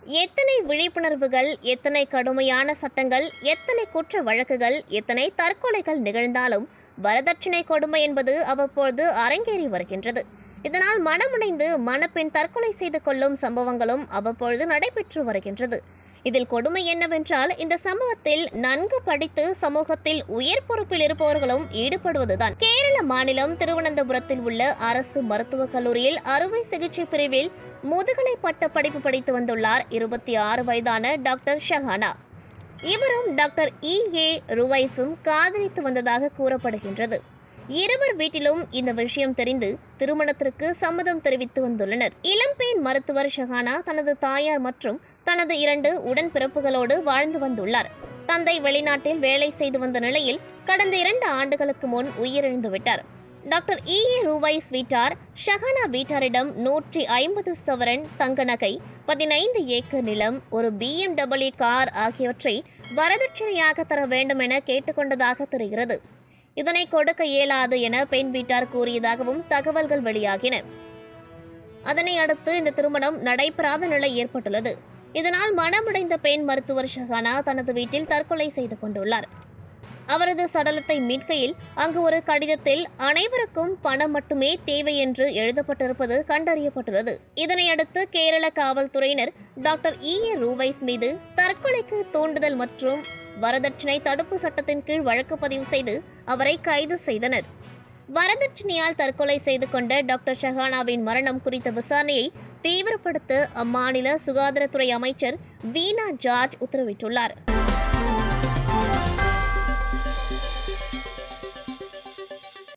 எத்தனை விழிப்புணர்வுகள் எத்தனை கடுமையான சட்டங்கள் எத்தனை குற்ற வழக்குகள் எத்தனை தற்கொலைகள் நிகழ்ந்தாலும் வரதட்சணை கொடுமை என்பது அவ்வப்போது அரங்கேறி வருகின்றது இதனால் மனமுடைந்து மணப்பெண் தற்கொலை செய்து கொள்ளும் சம்பவங்களும் அவ்வப்பொழுது நடைபெற்று வருகின்றது இதில் கொடுமை என்னவென்றால் இந்த சம்பவத்தில் நன்கு படித்து சமூகத்தில் உயர் பொறுப்பில் இருப்பவர்களும் ஈடுபடுவதுதான் கேரள மாநிலம் திருவனந்தபுரத்தில் உள்ள அரசு மருத்துவக் கல்லூரியில் அறுவை சிகிச்சை பிரிவில் முதுகலை பட்ட படிப்பு படித்து வந்துள்ளார் இருபத்தி ஆறு வயதான டாக்டர் ஷஹானா இவரும் டாக்டர் இ ஏ ருவைஸும் காதலித்து வந்ததாக கூறப்படுகின்றது இருவர் வீட்டிலும் இந்த விஷயம் தெரிந்து திருமணத்திற்கு சம்மதம் தெரிவித்து வந்துள்ளனர் இளம்பெண் மருத்துவர் ஷஹானா தனது தாயார் மற்றும் தனது இரண்டு உடன்பிறப்புகளோடு வாழ்ந்து வந்துள்ளார் தந்தை வெளிநாட்டில் வேலை செய்து வந்த நிலையில் கடந்த இரண்டு ஆண்டுகளுக்கு முன் உயிரிழந்து விட்டார் டாக்டர் இ ஏ ரூவைஸ் வீட்டார் ஷஹானா வீட்டாரிடம் நூற்றி ஐம்பது சவரன் தங்க நகை பதினைந்து ஏக்கர் நிலம் ஒரு பிஎம்டபிள்யூ கார் ஆகியவற்றை வரதட்சணையாக தர வேண்டும் என கேட்டுக்கொண்டதாக தெரிகிறது இதனை கொடுக்க இயலாது என பெண் வீட்டார் கூறியதாகவும் தகவல்கள் வெளியாகின அதனை அடுத்து இந்த திருமணம் நடைபெறாத நிலை ஏற்பட்டுள்ளது இதனால் மனமுடைந்த பெண் மருத்துவர் ஷஹானா தனது வீட்டில் தற்கொலை செய்து கொண்டுள்ளார் அவரது சடலத்தை மீட்கையில் அங்கு ஒரு கடிதத்தில் அனைவருக்கும் பணம் மட்டுமே தேவை என்று எழுதப்பட்டிருப்பது கண்டறியப்பட்டுள்ளது இதனையடுத்து கேரள காவல்துறையினர் டாக்டர் இ ஏ ரூவைஸ் மீது தற்கொலைக்கு தூண்டுதல் மற்றும் வரதட்சணை தடுப்பு சட்டத்தின் கீழ் வழக்கு பதிவு செய்து அவரை கைது செய்தனர் வரதட்சணையால் தற்கொலை செய்து கொண்ட டாக்டர் ஷஹானாவின் மரணம் குறித்த விசாரணையை தீவிரப்படுத்த அம்மாநில சுகாதாரத்துறை அமைச்சர் வீனா ஜார்ஜ் உத்தரவிட்டுள்ளார்